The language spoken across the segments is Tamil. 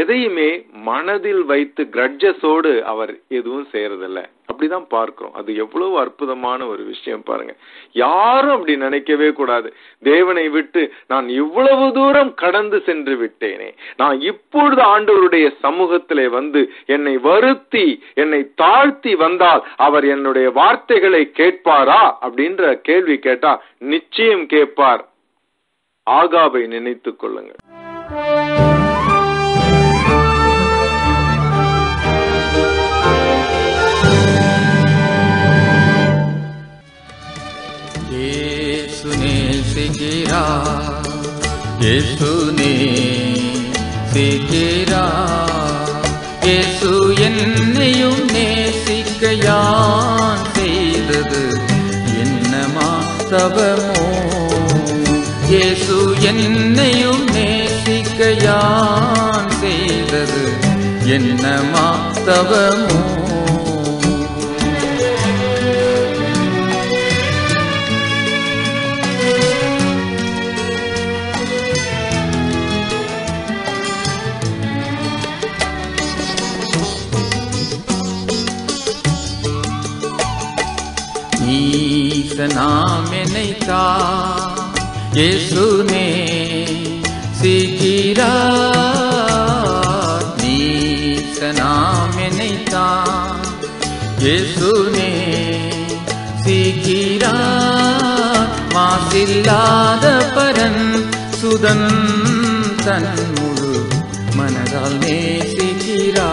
எதையுமே மனதில் வைத்து கிரட்ஜஸோடு அவர் எதுவும் செய்யறதில்ல அப்படிதான் பார்க்கிறோம் அது எவ்வளவு அற்புதமான ஒரு விஷயம் பாருங்க யாரும் அப்படி நினைக்கவே கூடாது தேவனை விட்டு நான் இவ்வளவு தூரம் கடந்து சென்று விட்டேனே நான் இப்பொழுது ஆண்டவருடைய சமூகத்திலே வந்து என்னை வருத்தி என்னை தாழ்த்தி வந்தால் அவர் என்னுடைய வார்த்தைகளை கேட்பாரா அப்படின்ற கேள்வி கேட்டா நிச்சயம் கேட்பார் ஆகாவை நினைத்துக் கொள்ளுங்கள் യേശുനെ സിക്കിരാ യേശുനെ സിക്കിരാ യേശു എന്നെയും നേസിക്കയാൻ ചെയ്തത് എന്നമാ തവമോ യേശു എന്നെയും നേസിക്കയാൻ ചെയ്തത് എന്നമാ തവമോ नाम नैता यीशु ने सिगिरा नीस नाम नैता यीशु ने சிகிரா மாசில்லாத பரன் சுதன் தன் முழு மனதால் நேசிக்கிறா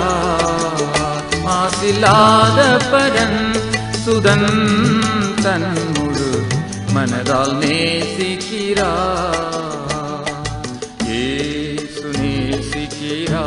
மாசில்லாத பரன் சுதன் தன் முழு மனதால் நேசிக்கிறா ஏசு நேசிக்கிறா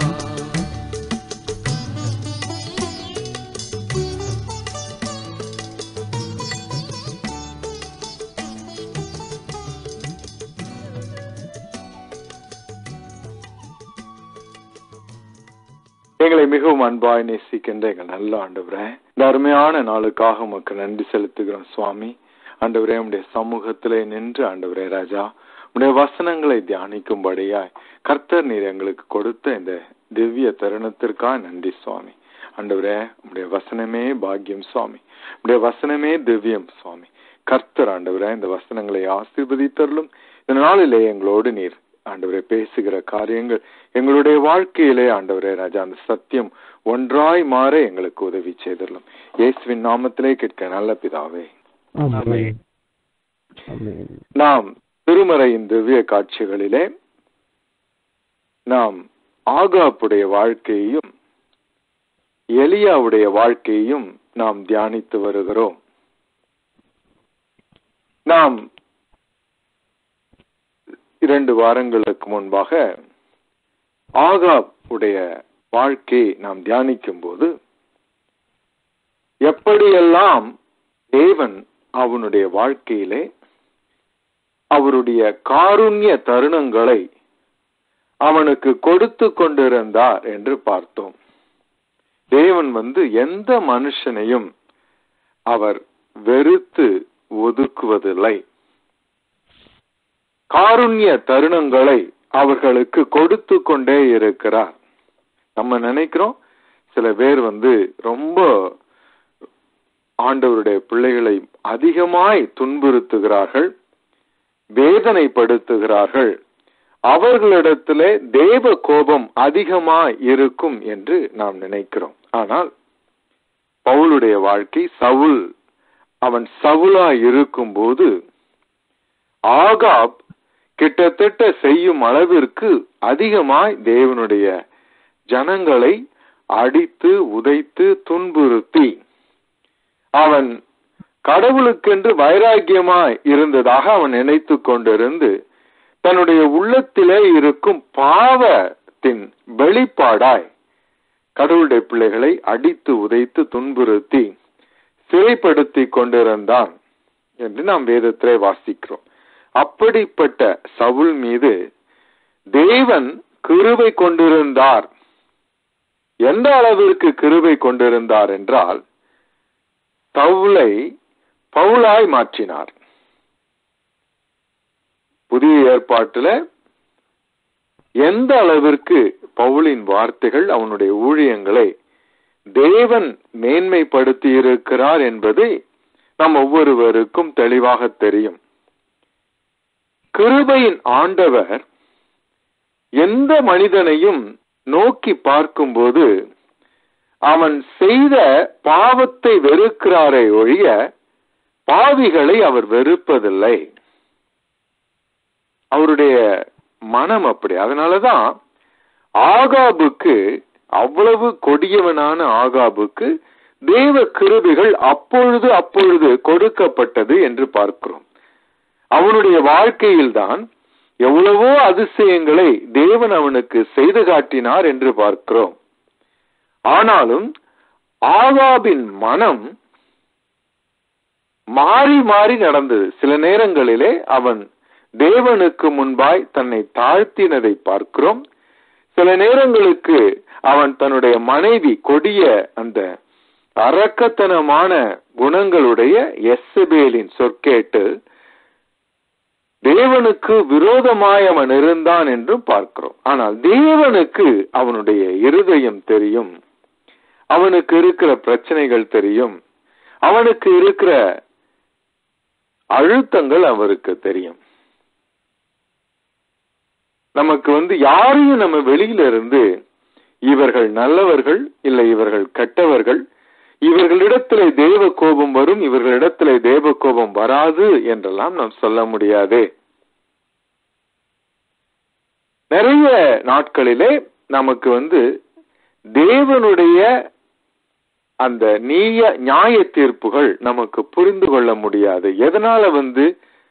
எங்களை மிகவும் அன்பாய் நேசிக்கின்ற எங்கள் நல்ல ஆண்டவரே இந்த அருமையான நாளுக்காக உமக்கு நன்றி செலுத்துகிறோம் சுவாமி ஆண்டவரே உடைய சமூகத்திலே நின்று ஆண்டவரே ராஜா உடைய வசனங்களை தியானிக்கும்படியாய் கர்த்தர் நீர் எங்களுக்கு கொடுத்த இந்த திவ்ய தருணத்திற்காக நன்றி சுவாமி ஆண்டவரே உடைய வசனமே பாக்கியம் சுவாமி உடைய வசனமே திவ்யம் சுவாமி கர்த்தர் ஆண்டவரே இந்த வசனங்களை ஆசீர்வதித்தருளும் இந்த நாளிலே எங்களோடு நீர் ஆண்டவரே பேசுகிற காரியங்கள் எங்களுடைய வாழ்க்கையிலே ஆண்டவரே ராஜா அந்த சத்தியம் ஒன்றாய் மாற எங்களுக்கு உதவி செய்தரலாம் இயேசுவின் நாமத்திலே கேட்க நல்ல பிதாவே ஆமென். ஆமென். நாம் திருமறையின் திவ்ய காட்சிகளிலே நாம் ஆகாப்புடைய வாழ்க்கையையும் எலியாவுடைய வாழ்க்கையையும் நாம் தியானித்து வருகிறோம் நாம் இரண்டு வாரங்களுக்கு முன்பாக ஆகாப் உடைய வாழ்க்கையை நாம் தியானிக்கும் போது எப்படியெல்லாம் தேவன் அவனுடைய வாழ்க்கையிலே அவருடைய காருண்ய தருணங்களை அவனுக்கு கொடுத்து கொண்டிருந்தார் என்று பார்த்தோம் தேவன் வந்து எந்த மனுஷனையும் அவர் வெறுத்து ஒதுக்குவதில்லை காருண்ய தருணங்களை அவர்களுக்கு கொடுத்து கொண்டே இருக்கிறார் நம்ம நினைக்கிறோம் சில பேர் வந்து ரொம்ப ஆண்டவருடைய பிள்ளைகளை அதிகமாய் துன்புறுத்துகிறார்கள் வேதனைப்படுத்துகிறார்கள் அவர்களிடத்திலே தேவ கோபம் அதிகமாய் இருக்கும் என்று நாம் நினைக்கிறோம் ஆனால் பவுலுடைய வாழ்க்கை சவுல் அவன் சவுலா இருக்கும்போது ஆகாப் கிட்டத்தட்ட செய்யும் அளவிற்கு அதிகமாய் தேவனுடைய ஜனங்களை அடித்து உதைத்து துன்புறுத்தி அவன் கடவுளுக்கென்று வைராக்கியமாய் இருந்ததாக அவன் நினைத்து கொண்டிருந்து தன்னுடைய உள்ளத்திலே இருக்கும் பாவத்தின் வெளிப்பாடாய் கடவுளுடைய பிள்ளைகளை அடித்து உதைத்து துன்புறுத்தி சிறைப்படுத்தி கொண்டிருந்தான் என்று நாம் வேதத்திலே வாசிக்கிறோம் அப்படிப்பட்ட சவுல் மீது தேவன் கிருபை கொண்டிருந்தார் எந்த அளவிற்கு கிருபை கொண்டிருந்தார் என்றால் சவுலை பவுலாய் மாற்றினார் புதிய ஏற்பாட்டில் எந்த அளவிற்கு பவுலின் வார்த்தைகள் அவனுடைய ஊழியங்களை தேவன் மேன்மைப்படுத்தி இருக்கிறார் என்பதை நம் ஒவ்வொருவருக்கும் தெளிவாக தெரியும் கிருபையின் ஆண்டவர் எந்த மனிதனையும் நோக்கி பார்க்கும்போது அவன் செய்த பாவத்தை வெறுக்கிறாரே ஒழிய பாவிகளை அவர் வெறுப்பதில்லை அவருடைய மனம் அப்படி அதனாலதான் ஆகாபுக்கு அவ்வளவு கொடியவனான ஆகாபுக்கு தேவ கிருபிகள் அப்பொழுது அப்பொழுது கொடுக்கப்பட்டது என்று பார்க்கிறோம் அவனுடைய வாழ்க்கையில்தான் எவ்வளவோ அதிசயங்களை தேவன் அவனுக்கு செய்து காட்டினார் என்று பார்க்கிறோம் ஆனாலும் ஆகாபின் மனம் மாறி மாறி நடந்தது சில நேரங்களிலே அவன் தேவனுக்கு முன்பாய் தன்னை தாழ்த்தினதை பார்க்கிறோம் சில நேரங்களுக்கு அவன் தன்னுடைய மனைவி கொடிய அந்த அரக்கத்தனமான குணங்களுடைய எஸ்எபேலின் சொற்கேட்டு தேவனுக்கு விரோதமாய் அவன் இருந்தான் என்றும் பார்க்கிறோம் ஆனால் தேவனுக்கு அவனுடைய இருதயம் தெரியும் அவனுக்கு இருக்கிற பிரச்சனைகள் தெரியும் அவனுக்கு இருக்கிற அழுத்தங்கள் அவருக்கு தெரியும் நமக்கு வந்து யாரையும் நம்ம வெளியில இருந்து இவர்கள் நல்லவர்கள் இல்லை இவர்கள் கெட்டவர்கள் இவர்களிடத்திலே தேவ கோபம் வரும் இவர்களிடத்திலே தேவ கோபம் வராது என்றெல்லாம் நாம் சொல்ல முடியாது நிறைய நாட்களிலே நமக்கு வந்து தேவனுடைய அந்த நீய நியாய தீர்ப்புகள் நமக்கு புரிந்து கொள்ள முடியாது எதனால வந்து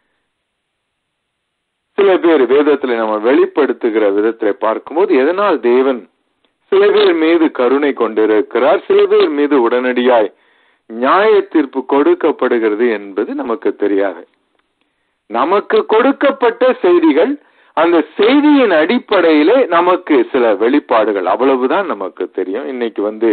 சில பேர் வேதத்துல நம்ம வெளிப்படுத்துகிற விதத்துல பார்க்கும்போது எதனால் தேவன் சில பேர் மீது கருணை கொண்டிருக்கிறார் சில பேர் மீது உடனடியாய் நியாய தீர்ப்பு கொடுக்கப்படுகிறது என்பது நமக்கு தெரியாது நமக்கு கொடுக்கப்பட்ட செய்திகள் அந்த செய்தியின் அடிப்படையிலே நமக்கு சில வெளிப்பாடுகள் அவ்வளவுதான் நமக்கு தெரியும் இன்னைக்கு வந்து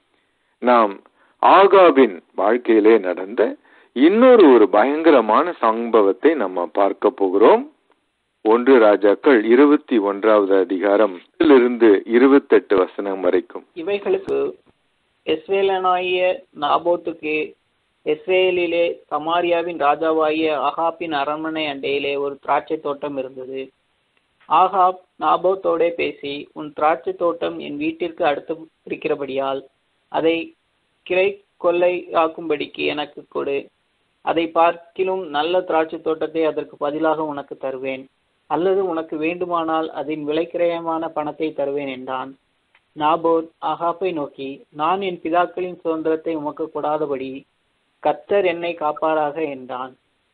நாம் ஆகாபின் வாழ்க்கையிலே நடந்த இன்னொரு ஒரு பயங்கரமான சம்பவத்தை நம்ம பார்க்க போகிறோம் ஒன்று ராஜாக்கள் இருபத்தி ஒன்றாவது அதிகாரம் இருந்து இருபத்தெட்டு வசனம் வரைக்கும் இவைகளுக்கு எஸ்ரேலனாகிய நாபோத்துக்கு எஸ்ரேலிலே சமாரியாவின் ராஜாவாகிய ஆகாப்பின் அரண்மனை அண்டையிலே ஒரு திராட்சை தோட்டம் இருந்தது ஆகாப் நாபோத்தோடே பேசி உன் திராட்சை தோட்டம் என் வீட்டிற்கு அடுத்து இருக்கிறபடியால் அதை கிளை கொள்ளையாக்கும்படிக்கு எனக்கு கொடு அதை பார்க்கிலும் நல்ல திராட்சை தோட்டத்தை அதற்கு பதிலாக உனக்கு தருவேன் அல்லது உனக்கு வேண்டுமானால் அதன் விலைக்கிரயமான பணத்தை தருவேன் என்றான் நாபோத் ஆகாப்பை நோக்கி நான் என் பிதாக்களின் சுதந்திரத்தை உமக்கு கொடாதபடி கத்தர் என்னை காப்பாராக என்றான்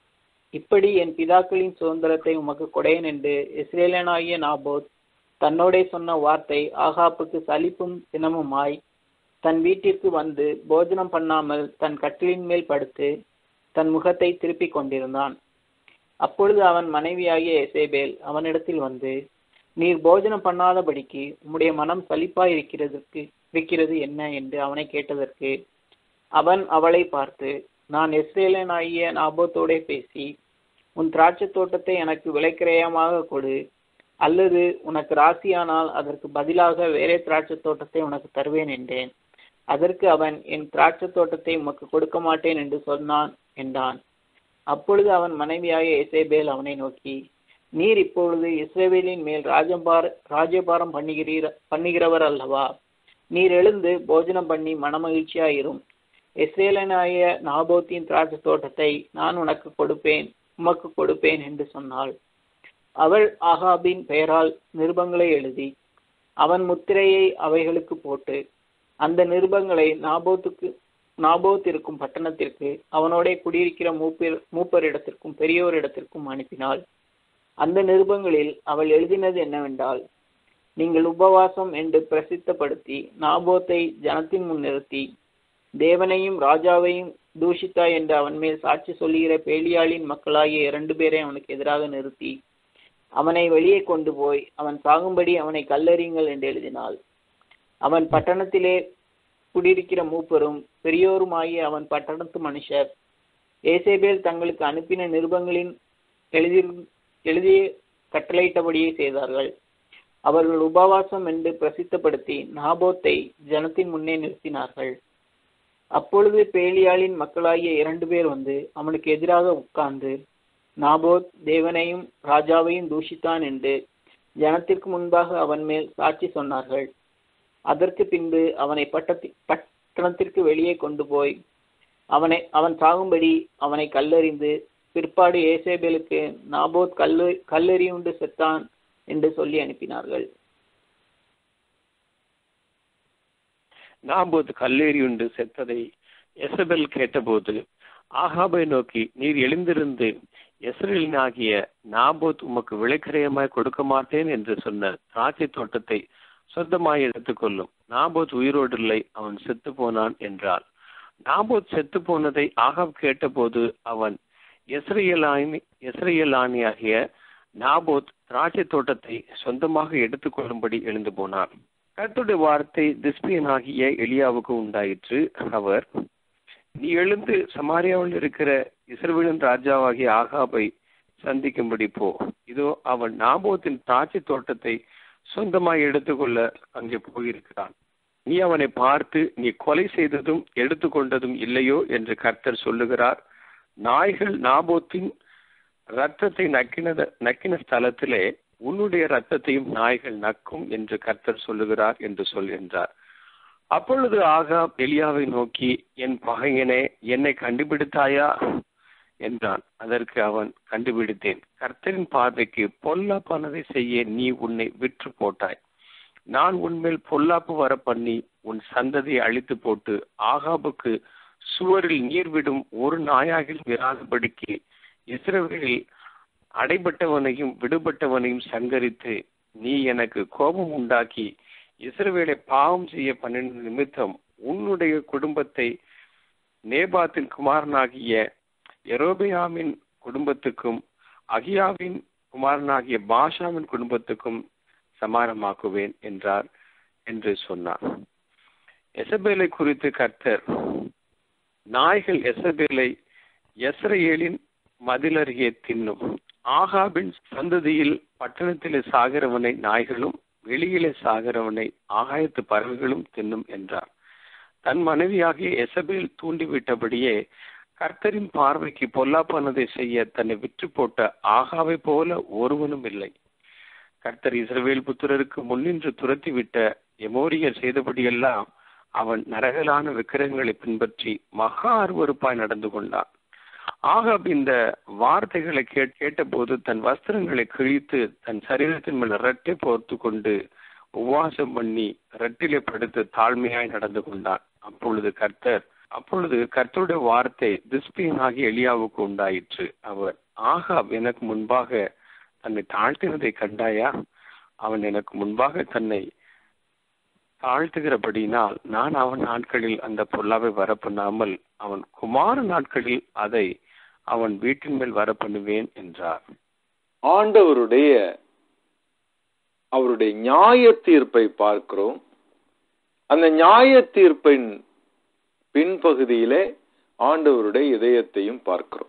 இப்படி என் பிதாக்களின் சுதந்திரத்தை உமக்கு கொடேன் என்று இஸ்ரேலனாகிய நாபோத் தன்னோடே சொன்ன வார்த்தை ஆகாப்புக்கு சலிப்பும் சினமுமாய் தன் வீட்டிற்கு வந்து போஜனம் பண்ணாமல் தன் கட்டிலின் மேல் படுத்து தன் முகத்தை திருப்பிக் கொண்டிருந்தான் அப்பொழுது அவன் மனைவியாகிய எசேபேல் அவனிடத்தில் வந்து நீர் போஜனம் பண்ணாதபடிக்கு உம்முடைய மனம் சலிப்பாய் இருக்கிறதற்கு இருக்கிறது என்ன என்று அவனை கேட்டதற்கு அவன் அவளை பார்த்து நான் எஸ்ரேலனாகிய நாபோத்தோடே பேசி உன் திராட்சை தோட்டத்தை எனக்கு விலைக்கிரயமாக கொடு அல்லது உனக்கு ராசியானால் அதற்கு பதிலாக வேறே திராட்சை தோட்டத்தை உனக்கு தருவேன் என்றேன் அதற்கு அவன் என் திராட்சை தோட்டத்தை உமக்கு கொடுக்க மாட்டேன் என்று சொன்னான் என்றான் அப்பொழுது அவன் மனைவியாகிய எசேபேல் அவனை நோக்கி நீர் இப்பொழுது இஸ்ரேவேலின் மேல் ராஜபார ராஜபாரம் பண்ணுகிறீர் பண்ணுகிறவர் அல்லவா நீர் எழுந்து போஜனம் பண்ணி மனமகிழ்ச்சியாயிரும் இஸ்ரேலனாய நாபோத்தின் திராட்சை தோட்டத்தை நான் உனக்கு கொடுப்பேன் உமக்கு கொடுப்பேன் என்று சொன்னாள் அவள் ஆகாபின் பெயரால் நிருபங்களை எழுதி அவன் முத்திரையை அவைகளுக்கு போட்டு அந்த நிருபங்களை நாபோத்துக்கு நாபோத் இருக்கும் பட்டணத்திற்கு அவனோட குடியிருக்கிற மூப்பர் மூப்பரிடத்திற்கும் பெரியோரிடத்திற்கும் அனுப்பினாள் அந்த நிருபங்களில் அவள் எழுதினது என்னவென்றால் நீங்கள் உபவாசம் என்று பிரசித்தப்படுத்தி நாபோத்தை ஜனத்தின் முன் நிறுத்தி தேவனையும் ராஜாவையும் தூஷித்தா என்று அவன் மேல் சாட்சி சொல்லுகிற பேலியாளின் மக்களாகிய இரண்டு பேரை அவனுக்கு எதிராக நிறுத்தி அவனை வெளியே கொண்டு போய் அவன் சாகும்படி அவனை கல்லறியுங்கள் என்று எழுதினாள் அவன் பட்டணத்திலே குடியிருக்கிற மூப்பரும் பெரியோருமாகிய அவன் பட்டணத்து மனுஷர் ஏசேபேல் தங்களுக்கு அனுப்பின நிருபங்களின் எழுதி எழுதிய கட்டளையிட்டபடியே செய்தார்கள் அவர்கள் உபவாசம் என்று பிரசித்தப்படுத்தி நாபோத்தை ஜனத்தின் முன்னே நிறுத்தினார்கள் அப்பொழுது பேலியாளின் மக்களாகிய இரண்டு பேர் வந்து அவனுக்கு எதிராக உட்கார்ந்து நாபோத் தேவனையும் ராஜாவையும் தூஷித்தான் என்று ஜனத்திற்கு முன்பாக அவன் மேல் சாட்சி சொன்னார்கள் அதற்கு பின்பு அவனை பட்டத்தி பட்டணத்திற்கு வெளியே கொண்டு போய் அவனை அவன் சாகும்படி அவனை கல்லெறிந்து பிற்பாடு ஏசேபேலுக்கு நாபோத் கல்லு கல்லெறியுண்டு செத்தான் என்று சொல்லி அனுப்பினார்கள் நாம்போது கல்லேறியுண்டு செத்ததை எசபெல் கேட்டபோது ஆகாபை நோக்கி நீர் எழுந்திருந்து எஸ்ரேலினாகிய நாபோத் உமக்கு விளைக்கிரயமாய் கொடுக்க மாட்டேன் என்று சொன்ன திராட்சை தோட்டத்தை சொந்தமாய் எடுத்துக்கொள்ளும் நாபோத் உயிரோடு இல்லை அவன் செத்து போனான் என்றாள் நாபோத் செத்து போனதை ஆகாப் கேட்டபோது அவன் எஸ்ரையலானி எஸ்ரையலானியாகிய நாபோத் திராட்சை தோட்டத்தை சொந்தமாக எடுத்துக்கொள்ளும்படி எழுந்து போனார் கர்த்தருடைய வார்த்தை திஸ்பியனாகிய எலியாவுக்கு உண்டாயிற்று அவர் நீ எழுந்து சமாரியாவில் இருக்கிற இஸ்ரவேலின் ராஜாவாகிய ஆகாபை சந்திக்கும்படி போ இதோ அவன் நாபோத்தின் திராட்சை தோட்டத்தை சொந்தமாய் எடுத்துக்கொள்ள அங்கே போயிருக்கிறான் நீ அவனை பார்த்து நீ கொலை செய்ததும் எடுத்துக்கொண்டதும் இல்லையோ என்று கர்த்தர் சொல்லுகிறார் நாய்கள் நாபோத்தின் ரத்தத்தை நக்கினத நக்கின ஸ்தலத்திலே உன்னுடைய ரத்தத்தையும் நாய்கள் நக்கும் என்று கர்த்தர் சொல்லுகிறார் என்று சொல்கின்றார் அப்பொழுது ஆகா எலியாவை நோக்கி என் பகையனே என்னை கண்டுபிடித்தாயா என்றான் அதற்கு அவன் கண்டுபிடித்தேன் கர்த்தரின் பார்வைக்கு பொல்லாப்பானதை செய்ய நீ உன்னை விற்று போட்டாய் நான் உன்மேல் பொல்லாப்பு வர பண்ணி உன் சந்ததியை அழித்து போட்டு ஆகாபுக்கு சுவரில் நீர் விடும் ஒரு நாயாகில் விராதபடிக்கு இஸ்ரவேலில் அடைபட்டவனையும் விடுபட்டவனையும் சங்கரித்து நீ எனக்கு கோபம் உண்டாக்கி இஸ்ரவேலை பாவம் செய்ய பண்ணின நிமித்தம் உன்னுடைய குடும்பத்தை நேபாத்தின் குமாரனாகிய எரோபியாமின் குடும்பத்துக்கும் அகியாவின் குமாரனாகிய பாஷாவின் குடும்பத்துக்கும் சமானமாக்குவேன் என்றார் என்று சொன்னார் எசபேலை குறித்து கர்த்தர் நாய்கள் எசபேலை எஸ்ரேலின் மதிலருகே தின்னும் ஆகாபின் சந்ததியில் பட்டணத்திலே சாகிறவனை நாய்களும் வெளியிலே சாகிறவனை ஆகாயத்து பறவைகளும் தின்னும் என்றார் தன் மனைவியாகிய எசபேல் தூண்டிவிட்டபடியே கர்த்தரின் பார்வைக்கு பொல்லாப்பானதை செய்ய தன்னை விற்று போட்ட ஆகாவை போல ஒருவனும் இல்லை கர்த்தர் இஸ்ரவேல் புத்திரருக்கு முன்னின்று துரத்திவிட்ட எமோரியர் செய்தபடியெல்லாம் அவன் நரகலான விக்கிரகங்களை பின்பற்றி மகா அருவறுப்பாய் நடந்து கொண்டான் ஆகாப் இந்த வார்த்தைகளை கேட் கேட்டபோது தன் வஸ்திரங்களை கிழித்து தன் சரீரத்தின் மேல் ரெட்டை போர்த்து கொண்டு உபவாசம் பண்ணி ரெட்டிலே படுத்து தாழ்மையாய் நடந்து கொண்டான் அப்பொழுது கர்த்தர் அப்பொழுது கர்த்தருடைய வார்த்தை திஸ்பியனாகி எலியாவுக்கு உண்டாயிற்று அவர் ஆகாப் எனக்கு முன்பாக தன்னை தாழ்த்தினதை கண்டாயா அவன் எனக்கு முன்பாக தன்னை தாழ்த்துகிறபடியினால் நான் அவன் நாட்களில் அந்த பொல்லாவை வரப்பண்ணாமல் அவன் குமார நாட்களில் அதை அவன் வீட்டின் மேல் வரப்பண்ணுவேன் என்றார் ஆண்டவருடைய அவருடைய நியாய தீர்ப்பை பார்க்கிறோம் அந்த நியாய தீர்ப்பின் பின்பகுதியிலே ஆண்டவருடைய இதயத்தையும் பார்க்கிறோம்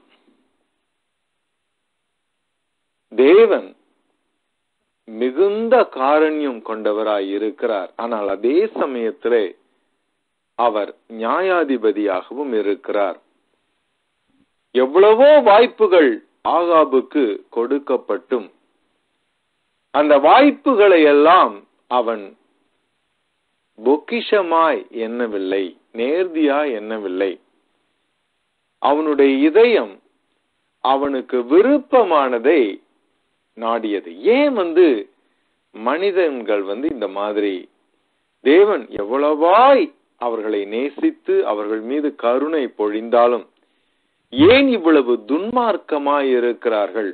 தேவன் மிகுந்த காரண்யம் கொண்டவராய் இருக்கிறார் ஆனால் அதே சமயத்திலே அவர் நியாயாதிபதியாகவும் இருக்கிறார் எவ்வளவோ வாய்ப்புகள் ஆகாபுக்கு கொடுக்கப்பட்டும் அந்த வாய்ப்புகளை எல்லாம் அவன் பொக்கிஷமாய் எண்ணவில்லை நேர்த்தியாய் எண்ணவில்லை அவனுடைய இதயம் அவனுக்கு விருப்பமானதை நாடியது ஏன் வந்து மனிதன்கள் வந்து இந்த மாதிரி தேவன் எவ்வளவாய் அவர்களை நேசித்து அவர்கள் மீது கருணை பொழிந்தாலும் ஏன் இவ்வளவு துன்மார்க்கமாய் இருக்கிறார்கள்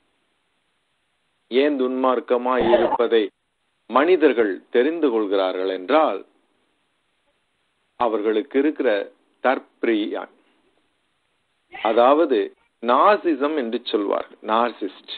ஏன் துன்மார்க்கமாய் இருப்பதை மனிதர்கள் தெரிந்து கொள்கிறார்கள் என்றால் அவர்களுக்கு இருக்கிற தற்பிரியா அதாவது நாசிசம் என்று சொல்வார்கள் நார்சிஸ்ட்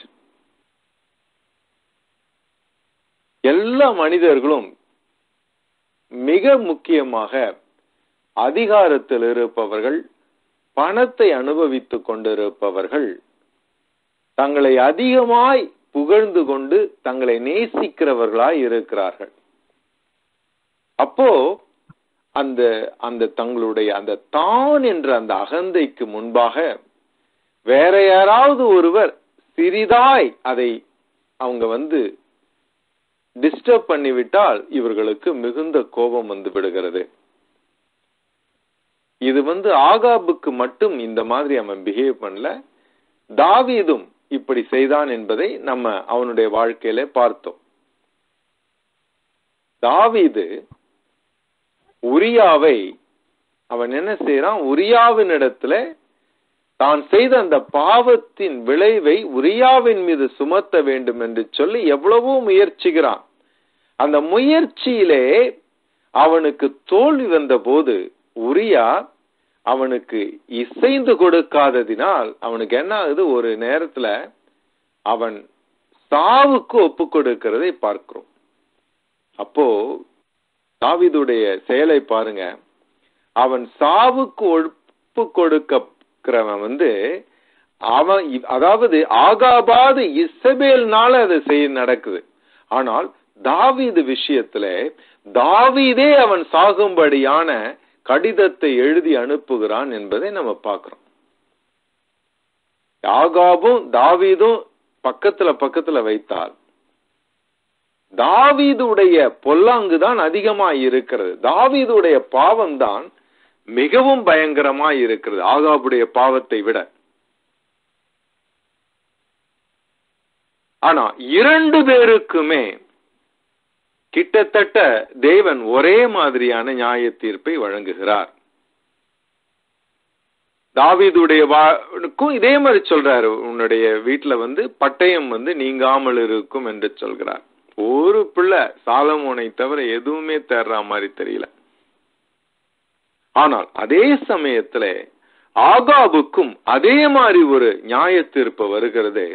எல்லா மனிதர்களும் மிக முக்கியமாக அதிகாரத்தில் இருப்பவர்கள் பணத்தை அனுபவித்துக் கொண்டிருப்பவர்கள் தங்களை அதிகமாய் புகழ்ந்து கொண்டு தங்களை நேசிக்கிறவர்களாய் இருக்கிறார்கள் அப்போ அந்த அந்த தங்களுடைய அந்த தான் என்ற அந்த அகந்தைக்கு முன்பாக வேற யாராவது ஒருவர் சிறிதாய் அதை அவங்க வந்து டிஸ்டர்ப் பண்ணிவிட்டால் இவர்களுக்கு மிகுந்த கோபம் வந்து விடுகிறது இது வந்து ஆகாபுக்கு மட்டும் இந்த மாதிரி அவன் பிஹேவ் பண்ணல தாவீதும் இப்படி செய்தான் என்பதை நம்ம அவனுடைய வாழ்க்கையில பார்த்தோம் தாவீது உரியாவை அவன் என்ன செய்யறான் உரியாவின் இடத்துல தான் செய்த அந்த பாவத்தின் விளைவை உரியாவின் மீது சுமத்த வேண்டும் என்று சொல்லி எவ்வளவோ முயற்சிக்கிறான் அந்த முயற்சியிலே அவனுக்கு தோல்வி வந்த போது உரியா அவனுக்கு இசைந்து கொடுக்காததினால் அவனுக்கு என்ன ஆகுது ஒரு நேரத்துல அவன் சாவுக்கு ஒப்பு கொடுக்கிறதை பார்க்கிறோம் அப்போ தாவிதுடைய செயலை பாருங்க அவன் சாவுக்கு ஒப்பு கொடுக்கிறவன் வந்து அவன் அதாவது ஆகாபாது இசபேல்னால அது செய்ய நடக்குது ஆனால் தாவீது விஷயத்துல தாவீதே அவன் சாகும்படியான கடிதத்தை எழுதி அனுப்புகிறான் என்பதை நம்ம பார்க்கிறோம் ஆகாபும் தாவீதும் பக்கத்துல பக்கத்துல வைத்தால் தாவீதுடைய பொல்லாங்கு தான் அதிகமாய் இருக்கிறது தாவீதுடைய பாவம் தான் மிகவும் பயங்கரமாய் இருக்கிறது ஆகாபுடைய பாவத்தை விட ஆனா இரண்டு பேருக்குமே கிட்டத்தட்ட தேவன் ஒரே மாதிரியான நியாய தீர்ப்பை வழங்குகிறார் தாவீதுடைய வாக்கும் இதே மாதிரி சொல்றாரு உன்னுடைய வீட்டுல வந்து பட்டயம் வந்து நீங்காமல் இருக்கும் என்று சொல்கிறார் ஒரு பிள்ளை சாலமோனை தவிர எதுவுமே தேர்ற மாதிரி தெரியல ஆனால் அதே சமயத்துல ஆகாபுக்கும் அதே மாதிரி ஒரு நியாய தீர்ப்பு வருகிறது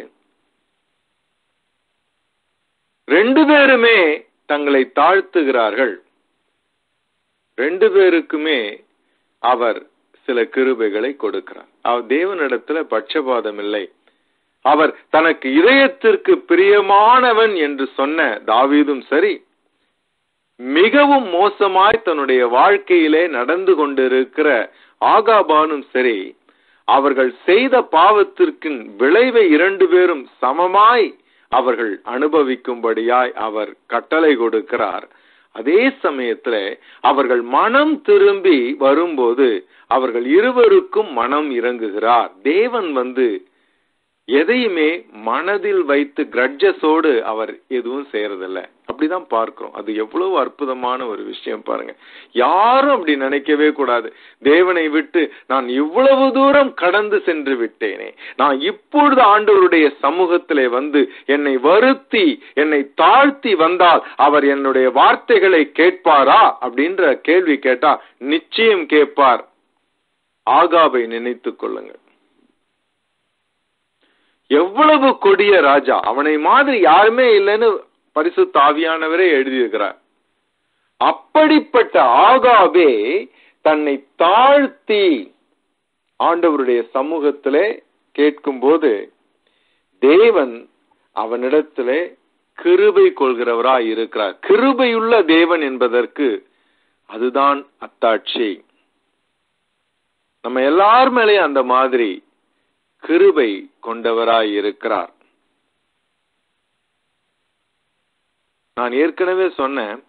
ரெண்டு பேருமே தங்களை தாழ்த்துகிறார்கள் ரெண்டு பேருக்குமே அவர் சில கிருபைகளை கொடுக்கிறார் அவர் தேவனிடத்துல பட்சபாதம் இல்லை அவர் தனக்கு இதயத்திற்கு பிரியமானவன் என்று சொன்ன தாவீதும் சரி மிகவும் மோசமாய் தன்னுடைய வாழ்க்கையிலே நடந்து கொண்டிருக்கிற ஆகாபானும் சரி அவர்கள் செய்த பாவத்திற்கு விளைவை இரண்டு பேரும் சமமாய் அவர்கள் அனுபவிக்கும்படியாய் அவர் கட்டளை கொடுக்கிறார் அதே சமயத்துல அவர்கள் மனம் திரும்பி வரும்போது அவர்கள் இருவருக்கும் மனம் இறங்குகிறார் தேவன் வந்து எதையுமே மனதில் வைத்து கிரட்ஜஸோடு அவர் எதுவும் செய்யறதில்ல அப்படிதான் பார்க்கிறோம் அது எவ்வளவு அற்புதமான ஒரு விஷயம் பாருங்க யாரும் அப்படி நினைக்கவே கூடாது தேவனை விட்டு நான் இவ்வளவு தூரம் கடந்து சென்று விட்டேனே நான் இப்பொழுது ஆண்டவருடைய சமூகத்திலே வந்து என்னை வருத்தி என்னை தாழ்த்தி வந்தால் அவர் என்னுடைய வார்த்தைகளை கேட்பாரா அப்படின்ற கேள்வி கேட்டா நிச்சயம் கேட்பார் ஆகாவை நினைத்துக் கொள்ளுங்கள் எவ்வளவு கொடிய ராஜா அவனை மாதிரி யாருமே இல்லைன்னு பரிசு தாவியானவரே எழுதியிருக்கிறார் அப்படிப்பட்ட ஆகாவே தன்னை தாழ்த்தி ஆண்டவருடைய சமூகத்திலே கேட்கும்போது தேவன் அவனிடத்திலே கிருபை கொள்கிறவராய் இருக்கிறார் கிருபையுள்ள தேவன் என்பதற்கு அதுதான் அத்தாட்சி நம்ம எல்லார் மேலேயும் அந்த மாதிரி கிருபை கொண்டவராய் இருக்கிறார் நான் ஏற்கனவே சொன்னேன்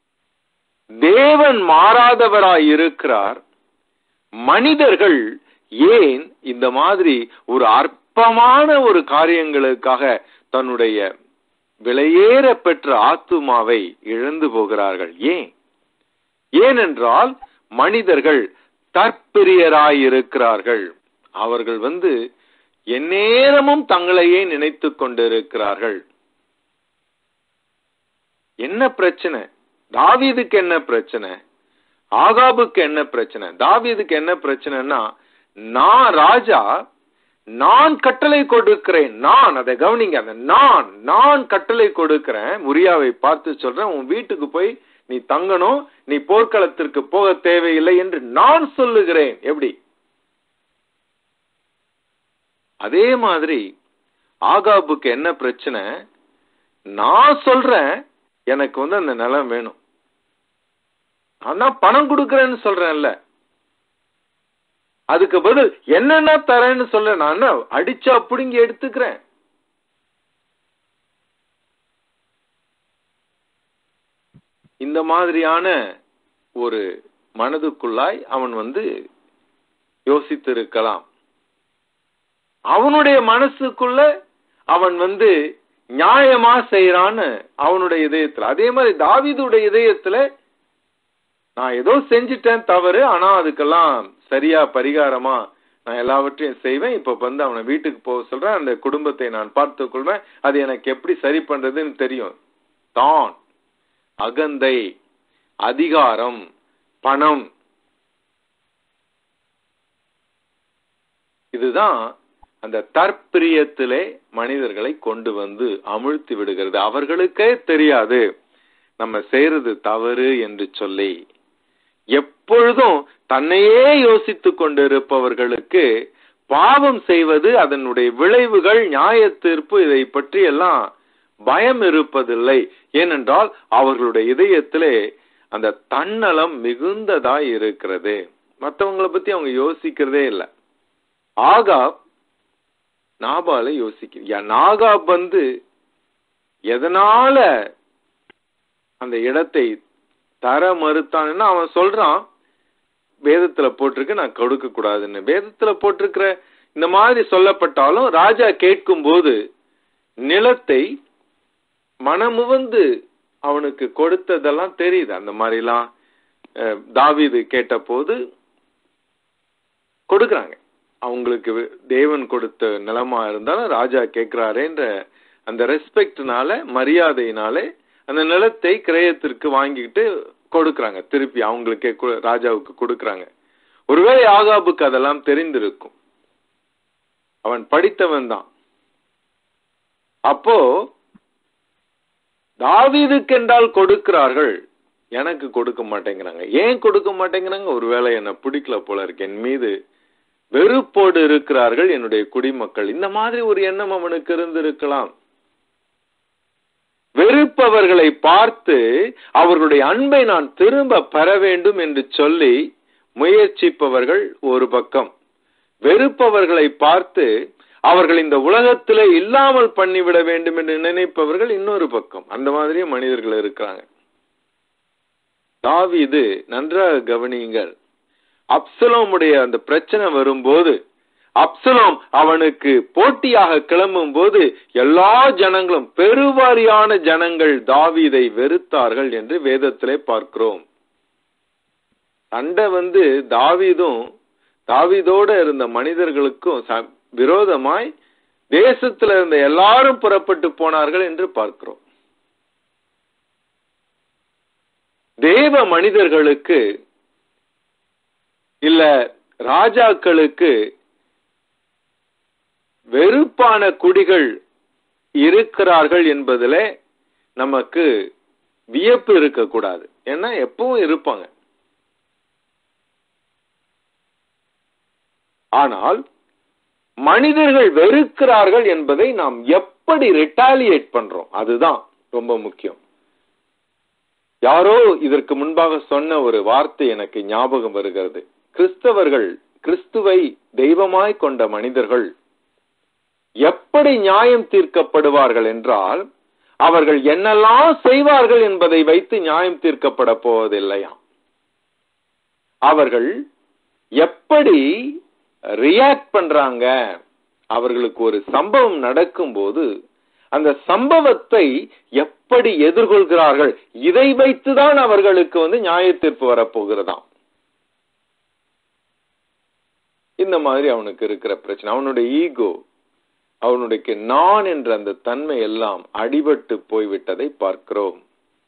தேவன் மாறாதவராய் இருக்கிறார் மனிதர்கள் ஏன் இந்த மாதிரி ஒரு அற்பமான ஒரு காரியங்களுக்காக தன்னுடைய விலையேற பெற்ற ஆத்துமாவை இழந்து போகிறார்கள் ஏன் ஏனென்றால் மனிதர்கள் தற்பிரியராயிருக்கிறார்கள் அவர்கள் வந்து எந்நேரமும் தங்களையே நினைத்துக் கொண்டிருக்கிறார்கள் என்ன பிரச்சனை தாவீதுக்கு என்ன பிரச்சனை ஆகாபுக்கு என்ன பிரச்சனை தாவீதுக்கு என்ன பிரச்சனைனா நான் ராஜா நான் கட்டளை கொடுக்கிறேன் நான் அதை கவனிங்க அந்த நான் நான் கட்டளை கொடுக்கிறேன் முரியாவை பார்த்து சொல்றேன் உன் வீட்டுக்கு போய் நீ தங்கணும் நீ போர்க்களத்திற்கு போக தேவையில்லை என்று நான் சொல்லுகிறேன் எப்படி அதே மாதிரி ஆகாபுக்கு என்ன பிரச்சனை நான் சொல்றேன் எனக்கு வந்து அந்த நிலம் வேணும் ஆனா பணம் கொடுக்கறேன்னு சொல்றேன்ல அதுக்கு பதில் என்னென்ன தரேன்னு சொல்ல நான் என்ன அடிச்சா பிடுங்கி எடுத்துக்கிறேன் இந்த மாதிரியான ஒரு மனதுக்குள்ளாய் அவன் வந்து யோசித்திருக்கலாம் அவனுடைய மனசுக்குள்ள அவன் வந்து நியாயமா செய்யறான்னு அவனுடைய இதயத்துல அதே மாதிரி தாவீதுடைய இதயத்துல நான் ஏதோ செஞ்சிட்டேன் தவறு ஆனா அதுக்கெல்லாம் சரியா பரிகாரமா நான் எல்லாவற்றையும் செய்வேன் இப்ப வந்து அவனை வீட்டுக்கு போக சொல்றேன் அந்த குடும்பத்தை நான் பார்த்துக் கொள்வேன் அது எனக்கு எப்படி சரி பண்றதுன்னு தெரியும் தான் அகந்தை அதிகாரம் பணம் இதுதான் அந்த தற்பிரியத்திலே மனிதர்களை கொண்டு வந்து அமிழ்த்தி விடுகிறது அவர்களுக்கே தெரியாது நம்ம செய்யறது தவறு என்று சொல்லி எப்பொழுதும் தன்னையே யோசித்துக் கொண்டிருப்பவர்களுக்கு பாவம் செய்வது அதனுடைய விளைவுகள் நியாய தீர்ப்பு இதை பற்றி எல்லாம் பயம் இருப்பதில்லை ஏனென்றால் அவர்களுடைய இதயத்திலே அந்த தன்னலம் மிகுந்ததாய் இருக்கிறது மற்றவங்களை பத்தி அவங்க யோசிக்கிறதே இல்லை ஆகாப் நாபால யோசிக்க நாகாப் வந்து எதனால அந்த இடத்தை தர மறுத்தான்னா அவன் சொல்றான் வேதத்துல போட்டிருக்கு நான் கொடுக்க கூடாதுன்னு வேதத்துல போட்டிருக்கிற இந்த மாதிரி சொல்லப்பட்டாலும் ராஜா கேட்கும் போது நிலத்தை மனமுவந்து அவனுக்கு கொடுத்ததெல்லாம் தெரியுது அந்த மாதிரிலாம் அஹ், தாவீது கேட்ட போது கொடுக்கறாங்க அவங்களுக்கு தேவன் கொடுத்த நிலமா இருந்தாலும் ராஜா கேட்கிறாரேன்ற அந்த ரெஸ்பெக்ட்னால மரியாதையினாலே அந்த நிலத்தை கிரயத்திற்கு வாங்கிட்டு கொடுக்கறாங்க திருப்பி அவங்களுக்கே கு- ராஜாவுக்கு கொடுக்கறாங்க ஒருவேளை ஆகாபுக்கு அதெல்லாம் தெரிந்திருக்கும் அவன் படித்தவன் தான் அப்போ தாவீதுக்கென்றால் கொடுக்கிறார்கள் எனக்கு கொடுக்க மாட்டேங்கிறாங்க ஏன் கொடுக்க மாட்டேங்கிறாங்க ஒருவேளை என்ன பிடிக்கல போல இருக்கு என் மீது வெறுப்போடு இருக்கிறார்கள் என்னுடைய குடிமக்கள் இந்த மாதிரி ஒரு எண்ணம் அவனுக்கு இருந்திருக்கலாம் வெறுப்பவர்களை பார்த்து அவர்களுடைய அன்பை நான் திரும்ப பெற வேண்டும் என்று சொல்லி முயற்சிப்பவர்கள் ஒரு பக்கம் வெறுப்பவர்களை பார்த்து அவர்கள் இந்த உலகத்திலே இல்லாமல் பண்ணிவிட வேண்டும் என்று நினைப்பவர்கள் இன்னொரு பக்கம் அந்த மாதிரியும் மனிதர்கள் இருக்கிறாங்க தாவீது நன்றாக கவனியுங்கள் அப்சலோமுடைய அந்த பிரச்சனை வரும்போது அப்சலோம் அவனுக்கு போட்டியாக கிளம்பும் போது எல்லா ஜனங்களும் பெருவாரியான ஜனங்கள் தாவீதை வெறுத்தார்கள் என்று வேதத்திலே பார்க்கிறோம் சண்டை வந்து தாவீதும் தாவீதோட இருந்த மனிதர்களுக்கும் ச- விரோதமாய் தேசத்துல இருந்த எல்லாரும் புறப்பட்டு போனார்கள் என்று பார்க்கிறோம் தேவ மனிதர்களுக்கு இல்ல ராஜாக்களுக்கு வெறுப்பான குடிகள் இருக்கிறார்கள் என்பதிலே நமக்கு வியப்பு இருக்கக்கூடாது ஏன்னா எப்பவும் இருப்பாங்க ஆனால் மனிதர்கள் வெறுக்கிறார்கள் என்பதை நாம் எப்படி ரிட்டாலியேட் பண்றோம் அதுதான் ரொம்ப முக்கியம் யாரோ இதற்கு முன்பாக சொன்ன ஒரு வார்த்தை எனக்கு ஞாபகம் வருகிறது கிறிஸ்தவர்கள் கிறிஸ்துவை தெய்வமாய் கொண்ட மனிதர்கள் எப்படி நியாயம் தீர்க்கப்படுவார்கள் என்றால் அவர்கள் என்னெல்லாம் செய்வார்கள் என்பதை வைத்து நியாயம் தீர்க்கப்பட போவதில்லையா அவர்கள் எப்படி ரியாக்ட் பண்றாங்க அவர்களுக்கு ஒரு சம்பவம் நடக்கும்போது அந்த சம்பவத்தை எப்படி எதிர்கொள்கிறார்கள் இதை வைத்துதான் அவர்களுக்கு வந்து நியாய தீர்ப்பு வரப்போகிறதாம் இந்த மாதிரி அவனுக்கு இருக்கிற பிரச்சனை அவனுடைய ஈகோ அவனுடைய நான் என்ற அந்த தன்மை எல்லாம் அடிபட்டு போய்விட்டதை பார்க்கிறோம்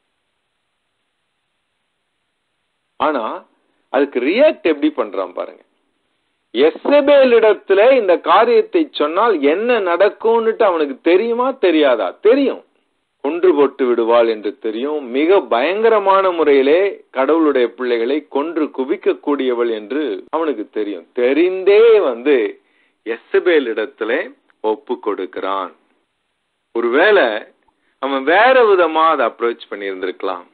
ஆனா அதுக்கு ரியாக்ட் எப்படி பண்றான் பாருங்க எஸ்எபேலிடத்துல இந்த காரியத்தை சொன்னால் என்ன நடக்கும்னுட்டு அவனுக்கு தெரியுமா தெரியாதா தெரியும் கொன்று போட்டு விடுவாள் என்று தெரியும் மிக பயங்கரமான முறையிலே கடவுளுடைய பிள்ளைகளை கொன்று குவிக்க கூடியவள் என்று அவனுக்கு தெரியும் தெரிந்தே வந்து எஸ்எபேல் இடத்திலே ஒப்பு கொடுக்கிறான் ஒருவேளை அவன் வேற விதமா அதை அப்ரோச் பண்ணியிருந்திருக்கலாம்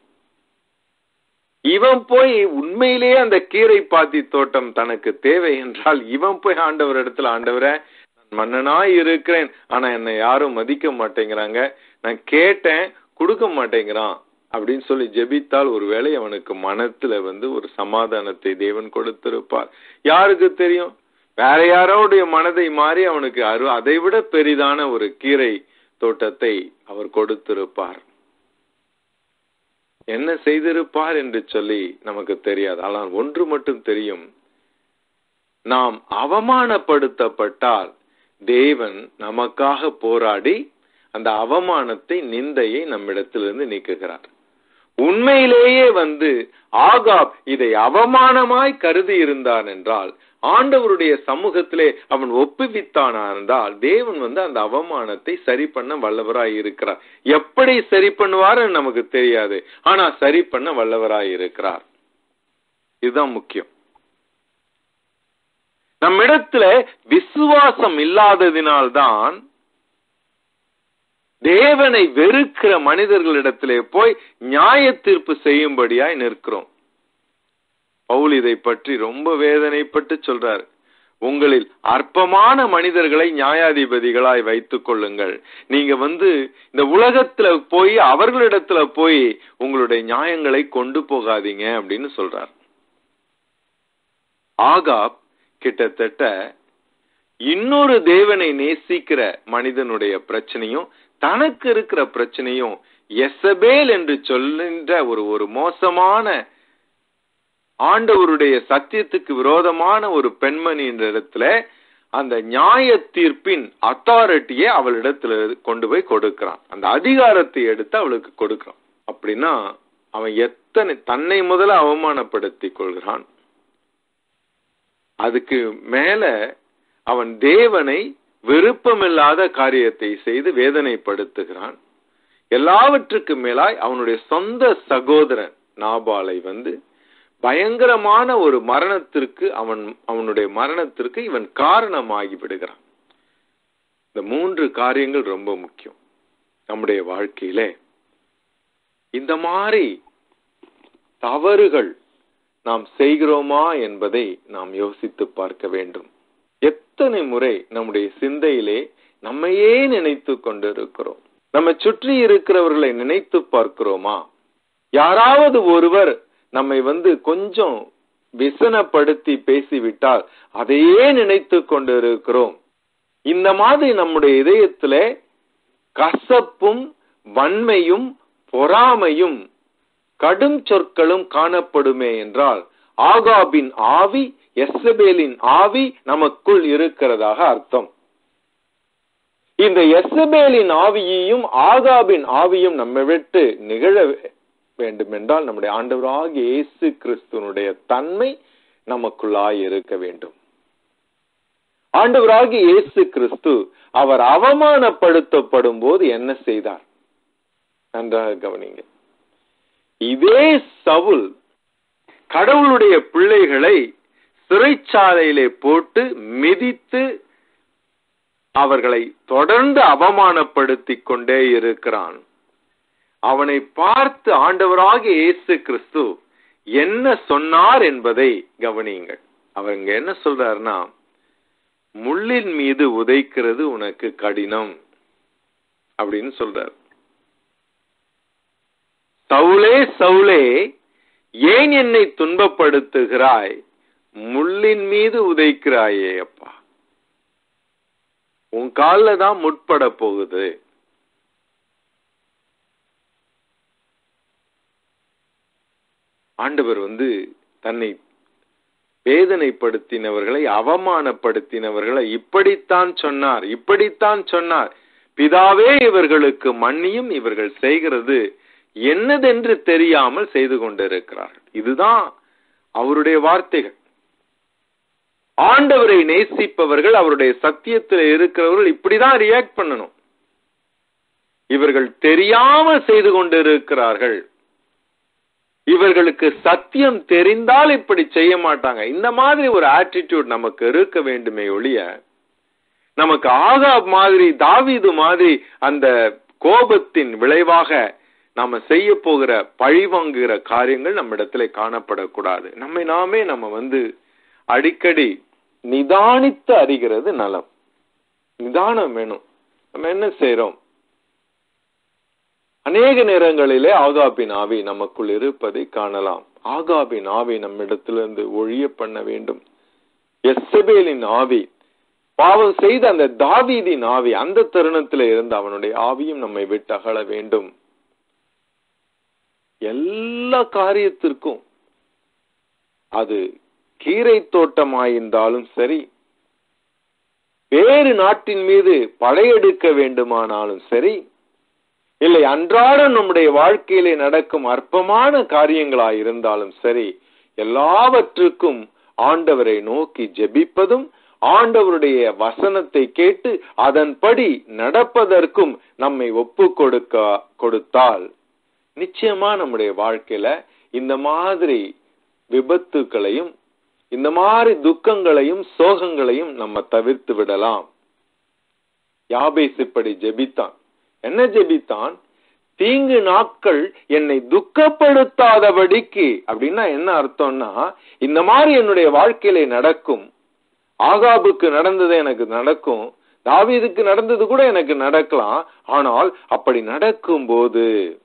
இவன் போய் உண்மையிலேயே அந்த கீரை பாத்தி தோட்டம் தனக்கு தேவை என்றால் இவன் போய் ஆண்டவர் இடத்துல ஆண்டவரை நான் மன்னனாய் இருக்கிறேன் ஆனா என்னை யாரும் மதிக்க மாட்டேங்கிறாங்க நான் கேட்டேன் கொடுக்க மாட்டேங்கிறான் அப்படின்னு சொல்லி ஜெபித்தால் ஒருவேளை அவனுக்கு மனத்துல வந்து ஒரு சமாதானத்தை தேவன் கொடுத்திருப்பார் யாருக்கு தெரியும் வேற யாரோடைய மனதை மாறி அவனுக்கு அரு அதை விட பெரிதான ஒரு கீரை தோட்டத்தை அவர் கொடுத்திருப்பார் என்ன செய்திருப்பார் என்று சொல்லி நமக்கு தெரியாது ஆனால் ஒன்று மட்டும் தெரியும் நாம் அவமானப்படுத்தப்பட்டால் தேவன் நமக்காக போராடி அந்த அவமானத்தை நிந்தையை நம்மிடத்திலிருந்து நீக்குகிறார் உண்மையிலேயே வந்து ஆகாப் இதை அவமானமாய் கருதி இருந்தான் என்றால் ஆண்டவருடைய சமூகத்திலே அவன் ஒப்புவித்தானா என்றால் தேவன் வந்து அந்த அவமானத்தை சரி பண்ண வல்லவராய் இருக்கிறார் எப்படி சரி பண்ணுவார் நமக்கு தெரியாது ஆனா சரி பண்ண வல்லவராய் இருக்கிறார் இதுதான் முக்கியம் நம்மிடத்துல விசுவாசம் இல்லாததினால்தான் தேவனை வெறுக்கிற மனிதர்களிடத்திலே போய் நியாய தீர்ப்பு செய்யும்படியாய் நிற்கிறோம் பவுல் இதை பற்றி ரொம்ப வேதனைப்பட்டு சொல்றார் உங்களில் அற்பமான மனிதர்களை நியாயாதிபதிகளாய் வைத்துக் கொள்ளுங்கள் நீங்க வந்து இந்த உலகத்துல போய் அவர்களிடத்துல போய் உங்களுடைய நியாயங்களை கொண்டு போகாதீங்க அப்படின்னு சொல்றார் ஆகாப் கிட்டத்தட்ட இன்னொரு தேவனை நேசிக்கிற மனிதனுடைய பிரச்சனையும் தனக்கு இருக்கிற பிரச்சனையும் எசபேல் என்று சொல்கின்ற ஒரு ஒரு மோசமான ஆண்டவருடைய சத்தியத்துக்கு விரோதமான ஒரு பெண்மணி என்ற இடத்துல அந்த நியாய தீர்ப்பின் அத்தாரிட்டியை அவளிடத்துல கொண்டு போய் கொடுக்கிறான் அந்த அதிகாரத்தை எடுத்து அவளுக்கு கொடுக்கிறான் அப்படின்னா அவன் எத்தனை தன்னை முதல்ல அவமானப்படுத்திக் கொள்கிறான் அதுக்கு மேல அவன் தேவனை விருப்பமில்லாத காரியத்தை செய்து வேதனைப்படுத்துகிறான் எல்லாவற்றுக்கு மேலாய் அவனுடைய சொந்த சகோதரன் நாபாலை வந்து பயங்கரமான ஒரு மரணத்திற்கு அவன் அவனுடைய மரணத்திற்கு இவன் காரணமாகி விடுகிறான் இந்த மூன்று காரியங்கள் ரொம்ப முக்கியம் நம்முடைய வாழ்க்கையிலே இந்த மாதிரி தவறுகள் நாம் செய்கிறோமா என்பதை நாம் யோசித்து பார்க்க வேண்டும் எத்தனை முறை நம்முடைய சிந்தையிலே நம்மையே நினைத்து கொண்டிருக்கிறோம் நம்ம சுற்றி இருக்கிறவர்களை நினைத்து பார்க்கிறோமா யாராவது ஒருவர் நம்மை வந்து கொஞ்சம் விசனப்படுத்தி பேசிவிட்டால் அதையே நினைத்து கொண்டிருக்கிறோம் இந்த மாதிரி நம்முடைய இதயத்துல கசப்பும் வன்மையும் பொறாமையும் கடும் சொற்களும் காணப்படுமே என்றால் ஆகாபின் ஆவி எஸ்எபேலின் ஆவி நமக்குள் இருக்கிறதாக அர்த்தம் இந்த எஸ்எபேலின் ஆவியையும் ஆகாபின் ஆவியும் நம்மை விட்டு நிகழ வேண்டும் என்றால் நம்முடைய ஆண்டவராகிய இயேசு கிறிஸ்துவனுடைய தன்மை நமக்குள்ளாய் இருக்க வேண்டும் ஆண்டவராகிய இயேசு கிறிஸ்து அவர் அவமானப்படுத்தப்படும் போது என்ன செய்தார் நன்றாக கவனிங்க இதே சவுல் கடவுளுடைய பிள்ளைகளை சிறைச்சாலையிலே போட்டு மிதித்து அவர்களை தொடர்ந்து அவமானப்படுத்திக் கொண்டே இருக்கிறான் அவனை பார்த்து ஆண்டவராகிய இயேசு கிறிஸ்து என்ன சொன்னார் என்பதை கவனியுங்கள் அவர் இங்க என்ன சொல்றாருன்னா முள்ளின் மீது உதைக்கிறது உனக்கு கடினம் அப்படின்னு சொல்றார் சவுளே சவுளே ஏன் என்னை துன்பப்படுத்துகிறாய் முள்ளின் மீது உதைக்கிறாயே அப்பா உன் கால்ல தான் முட்பட போகுது ஆண்டவர் வந்து தன்னை வேதனைப்படுத்தினவர்களை அவமானப்படுத்தினவர்களை இப்படித்தான் சொன்னார் இப்படித்தான் சொன்னார் பிதாவே இவர்களுக்கு மன்னியும் இவர்கள் செய்கிறது என்னதென்று தெரியாமல் செய்து கொண்டிருக்கிறார்கள் இதுதான் அவருடைய வார்த்தைகள் ஆண்டவரை நேசிப்பவர்கள் அவருடைய சத்தியத்தில் இருக்கிறவர்கள் இப்படிதான் ரியாக்ட் பண்ணணும் இவர்கள் தெரியாமல் செய்து கொண்டிருக்கிறார்கள் இவர்களுக்கு சத்தியம் தெரிந்தால் இப்படி செய்ய மாட்டாங்க இந்த மாதிரி ஒரு ஆட்டிடியூட் நமக்கு இருக்க வேண்டுமே ஒழிய நமக்கு ஆகாப் மாதிரி தாவீது மாதிரி அந்த கோபத்தின் விளைவாக நாம செய்ய போகிற பழிவாங்குகிற காரியங்கள் நம்ம இடத்துல காணப்படக்கூடாது நம்மை நாமே நம்ம வந்து அடிக்கடி நிதானித்து அறிகிறது நலம் நிதானம் வேணும் நம்ம என்ன செய்றோம் அநேக நேரங்களிலே ஆகாபின் ஆவி நமக்குள் இருப்பதை காணலாம் ஆகாபின் ஆவி நம்மிடத்திலிருந்து ஒழிய பண்ண வேண்டும் எஸ்ஸபேலின் ஆவி பாவம் செய்த அந்த தாவீதின் ஆவி அந்த தருணத்தில் இருந்த அவனுடைய ஆவியும் நம்மை விட்டு அகல வேண்டும் எல்லா காரியத்திற்கும் அது கீரை தோட்டமாயிருந்தாலும் சரி வேறு நாட்டின் மீது படையெடுக்க வேண்டுமானாலும் சரி இல்லை அன்றாட நம்முடைய வாழ்க்கையிலே நடக்கும் அற்பமான காரியங்களாய் இருந்தாலும் சரி எல்லாவற்றுக்கும் ஆண்டவரை நோக்கி ஜெபிப்பதும் ஆண்டவருடைய வசனத்தை கேட்டு அதன்படி நடப்பதற்கும் நம்மை ஒப்பு கொடுக்க கொடுத்தால் நிச்சயமா நம்முடைய வாழ்க்கையில இந்த மாதிரி விபத்துக்களையும் இந்த மாதிரி துக்கங்களையும் சோகங்களையும் நம்ம தவிர்த்து விடலாம் யாபேஸ் இப்படி ஜெபித்தான் என்ன ஜெபித்தான் தீங்கு நாட்கள் என்னை துக்கப்படுத்தாதபடிக்கு அப்படின்னா என்ன அர்த்தம்னா இந்த மாதிரி என்னுடைய வாழ்க்கையில நடக்கும் ஆகாபுக்கு நடந்தது எனக்கு நடக்கும் தாவீதுக்கு நடந்தது கூட எனக்கு நடக்கலாம் ஆனால் அப்படி நடக்கும்போது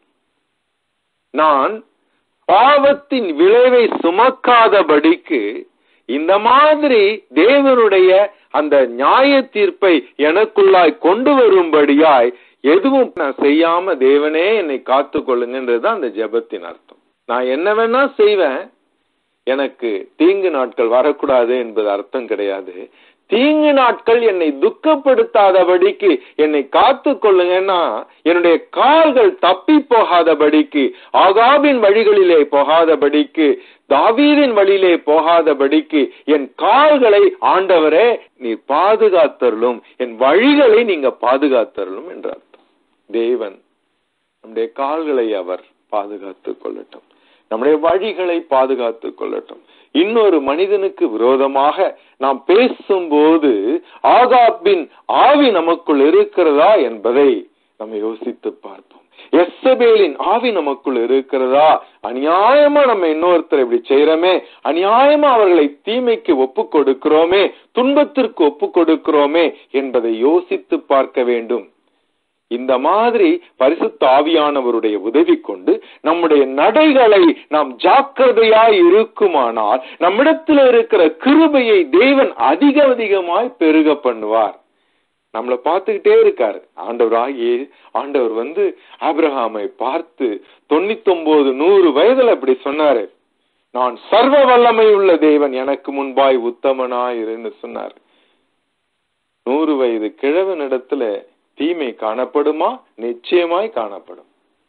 நான் பாவத்தின் விளைவை சுமக்காதபடிக்கு இந்த மாதிரி தேவனுடைய அந்த நியாய தீர்ப்பை எனக்குள்ளாய் கொண்டு வரும்படியாய் எதுவும் நான் செய்யாம தேவனே என்னை காத்து கொள்ளுங்கன்றதுதான் அந்த ஜெபத்தின் அர்த்தம் நான் என்ன வேணா செய்வேன் எனக்கு தீங்கு நாட்கள் வரக்கூடாது என்பது அர்த்தம் கிடையாது தீங்கு நாட்கள் என்னை துக்கப்படுத்தாதபடிக்கு என்னை காத்து கொள்ளுங்கன்னா என்னுடைய கால்கள் தப்பி போகாதபடிக்கு ஆகாபின் வழிகளிலே போகாதபடிக்கு தாவீதின் வழியிலே போகாதபடிக்கு என் கால்களை ஆண்டவரே நீர் பாதுகாத்தருளும் என் வழிகளை நீங்க பாதுகாத்தருளும் என்ற அர்த்தம் தேவன் நம்முடைய கால்களை அவர் பாதுகாத்துக் கொள்ளட்டும் நம்முடைய வழிகளை பாதுகாத்துக் கொள்ளட்டும் இன்னொரு மனிதனுக்கு விரோதமாக நாம் பேசும்போது ஆகாப்பின் ஆவி நமக்குள் இருக்கிறதா என்பதை நம்ம யோசித்து பார்ப்போம் எஸ்ஸபேலின் ஆவி நமக்குள் இருக்கிறதா அநியாயமா நம்ம இன்னொருத்தர் இப்படி செய்யறோமே அநியாயமா அவர்களை தீமைக்கு ஒப்பு கொடுக்கிறோமே துன்பத்திற்கு ஒப்பு கொடுக்கிறோமே என்பதை யோசித்து பார்க்க வேண்டும் இந்த மாதிரி பரிசுத்த ஆவியானவருடைய உதவி கொண்டு நம்முடைய நடைகளை நாம் ஜாக்கிரதையாய் இருக்குமானால் நம்மிடத்தில் இருக்கிற கிருபையை தேவன் அதிக அதிகமாய் பெருக பண்ணுவார் நம்மளை பார்த்துக்கிட்டே இருக்காரு ஆண்டவர் ஆகிய ஆண்டவர் வந்து ஆபிரஹாமை பார்த்து தொண்ணூத்தி ஒன்பது நூறு வயதுல அப்படி சொன்னாரு நான் சர்வ வல்லமை உள்ள தேவன் எனக்கு முன்பாய் உத்தமனாயிருன்னு சொன்னார் நூறு வயது கிழவனிடத்துல தீமை காணப்படுமா நிச்சயமாய் காணப்படும்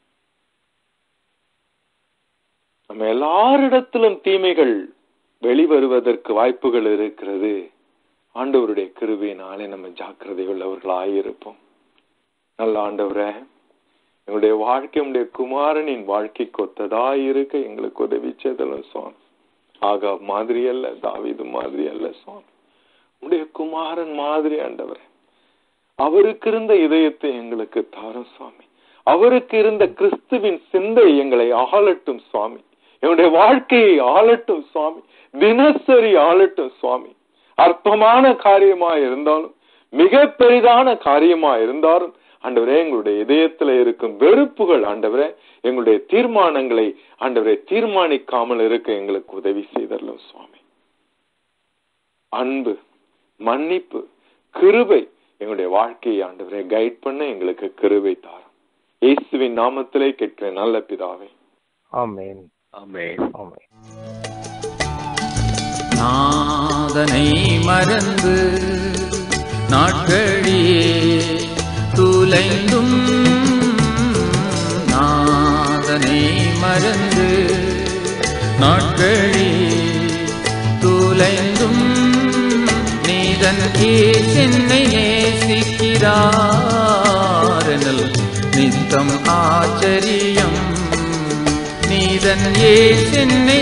நம்ம எல்லாரிடத்திலும் தீமைகள் வெளிவருவதற்கு வாய்ப்புகள் இருக்கிறது ஆண்டவருடைய கிருபையினாலே நம்ம ஜாக்கிரதை உள்ளவர்களாயிருப்போம் நல்ல ஆண்டவரே எங்களுடைய வாழ்க்கை உடைய குமாரனின் வாழ்க்கைக்கு ஒத்ததாயிருக்க எங்களுக்கு உதவி செய்தலும் சுவாமி ஆகா மாதிரி அல்ல தாவிது மாதிரி அல்ல சுவாமி உடைய குமாரன் மாதிரி ஆண்டவரே அவருக்கு இருந்த இதயத்தை எங்களுக்கு தாரும் சுவாமி அவருக்கு இருந்த கிறிஸ்துவின் சிந்தை எங்களை ஆளட்டும் சுவாமி என்னுடைய வாழ்க்கையை ஆளட்டும் சுவாமி தினசரி ஆளட்டும் சுவாமி அற்பமான காரியமா இருந்தாலும் மிக பெரிதான காரியமா இருந்தாலும் ஆண்டவரே எங்களுடைய இதயத்துல இருக்கும் வெறுப்புகள் ஆண்டவரே எங்களுடைய தீர்மானங்களை ஆண்டவரே தீர்மானிக்காமல் இருக்க எங்களுக்கு உதவி செய்தரலும் சுவாமி அன்பு மன்னிப்பு கிருபை எங்களுடைய வாழ்க்கையை ஆண்டவரை கைட் பண்ண எங்களுக்கு கிருபை தாரும் இயேசுவின் நாமத்திலே கேட்கிற நல்ல பிதாவே ஆமென் ஆமென் ஆமென் நாதனை மறந்து நாட்களியே துலைந்தும் நாதனை மறந்து நாட்களியே துலைந்தும் நீதன் என்னை நேசிக்கிறாரனல் நித்தம் ஆச்சரியம் நீதன் என்னை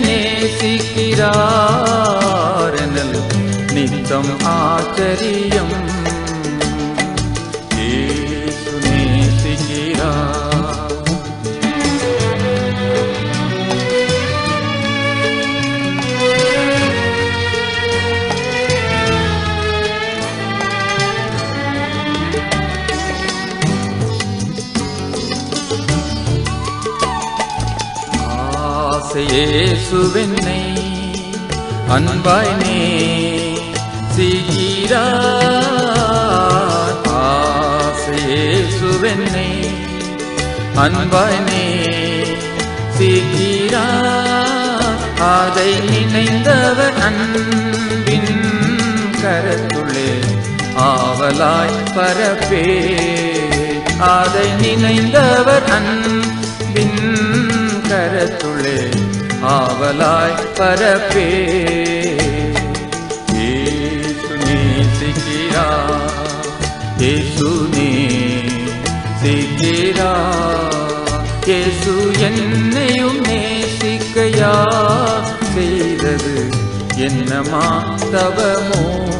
நேசிக்கிறாரனல் நித்தம் ஆச்சரியம் ஆசையேசுவென்னை அன்பாய் நே சீகிறார் ஆசையேசுவென்னை அன்பாய் நே சீகிறார் அதை நினைந்தவர் அன்பின் கரத்துள்ளே ஆவலாய் பரப்பே அதை நினைந்தவர் அன்பின் கரத்துள்ளே ஆவலாய் பரப்பே ஏசு நேசிக்கிறா ஏசு நேசிக்கிறா ஏசு என்னையும் நேசிக்கையா செய்தது என்னமா தவமோ